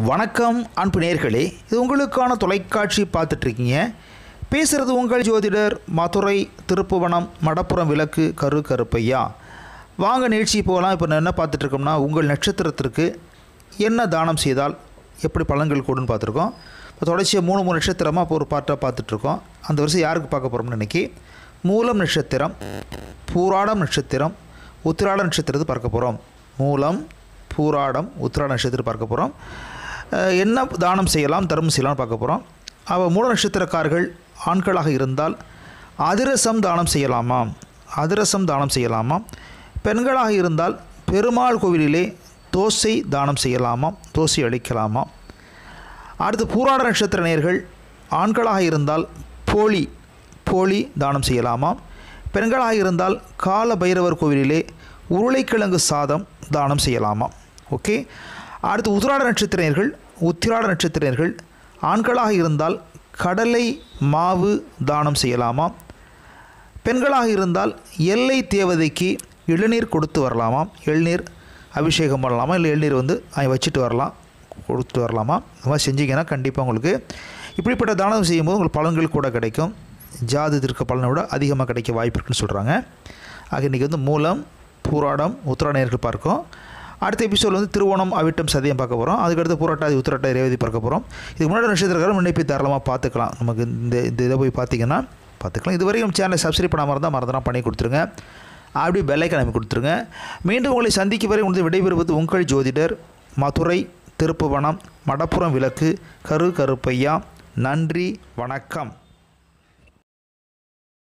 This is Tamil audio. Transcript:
வணக்கம் அன்பு நேர்களே இது உங்களுக்கான தொலைக்காட்சி பார்த்துட்ருக்கீங்க பேசுகிறது உங்கள் ஜோதிடர் மதுரை திருப்புவனம் மடப்புறம் விளக்கு கரு கருப்பையா வாங்க நிகழ்ச்சி போகலாம் இப்போ நான் என்ன பார்த்துட்ருக்கோம்னா உங்கள் நட்சத்திரத்திற்கு என்ன தானம் செய்தால் எப்படி பலன்கள் கூடுன்னு பார்த்துருக்கோம் இப்போ தொடர்ச்சியாக மூணு மூணு நட்சத்திரமாக இப்போ ஒரு பாட்டாக பார்த்துட்ருக்கோம் அந்த வருஷம் யாருக்கு பார்க்க போகிறோம்னு இன்னைக்கு மூலம் நட்சத்திரம் பூராடம் நட்சத்திரம் உத்திராட நட்சத்திரத்தை பார்க்க போகிறோம் மூலம் பூராடம் உத்திராட நட்சத்திரம் பார்க்க போகிறோம் அஹ் என்ன தானம் செய்யலாம் தர்மம் செய்யலாம்னு பார்க்க போகிறோம் அவள் மூல நட்சத்திரக்காரர்கள் ஆண்களாக இருந்தால் அதிரசம் தானம் செய்யலாமா அதிரசம் தானம் செய்யலாமா பெண்களாக இருந்தால் பெருமாள் கோவிலிலே தோசை தானம் செய்யலாமா தோசை அளிக்கலாமா அடுத்து பூராட நட்சத்திர நேயர்கள் ஆண்களாக இருந்தால் போலி போலி தானம் செய்யலாமா பெண்களாக இருந்தால் கால பைரவர் கோவிலிலே உருளைக்கிழங்கு சாதம் தானம் செய்யலாமா ஓகே அடுத்து உத்திராட நட்சத்திரர்கள் உத்திராட நட்சத்திரர்கள் ஆண்களாக இருந்தால் கடலை மாவு தானம் செய்யலாமா பெண்களாக இருந்தால் எல்லை தேவதைக்கு இளநீர் கொடுத்து வரலாமா இளநீர் அபிஷேகம் பண்ணலாமா இல்லை இளநீர் வந்து அங்க வச்சுட்டு வரலாம் கொடுத்துட்டு வரலாமா இந்த மாதிரி செஞ்சீங்கன்னா கண்டிப்பாக உங்களுக்கு இப்படிப்பட்ட தானம் செய்யும்போது உங்களுக்கு பலன்கள் கூட கிடைக்கும் ஜாதகத்திற்கு பலனை விட அதிகமாக கிடைக்க வாய்ப்பு இருக்குன்னு சொல்கிறாங்க ஆக இன்றைக்கி வந்து மூலம் பூராடம் உத்திராணையர்கள் பார்க்கும் அடுத்த எபிசோட் வந்து திருவோணம் அவிட்டம் சதயம் பார்க்க போகிறோம் அதுக்கடுத்து பூராட்டாதி உத்திராட்டாதி ரேவதி பார்க்க போகிறோம் இதுக்கு முன்னாடி நட்சத்திரக்காரர் முன்னே தாராளமாக பார்த்துக்கலாம் நமக்கு இந்த இந்த இதை போய் பார்த்தீங்கன்னா பார்த்துக்கலாம் இதுவரையும் சேனலை சப்ஸ்கிரைப் பண்ணாமல் இருந்தால் மறந்துனா பண்ணி கொடுத்துருங்க அப்படி பெல்லைக்கன் அமைப்பு கொடுத்துருங்க மீண்டும் உங்களை சந்திக்கும் வரை உங்களுக்கு விடைபெறுவது உங்கள் ஜோதிடர் மதுரை திருப்புவனம் மடப்புறம் விளக்கு கரு கருப்பையா நன்றி வணக்கம்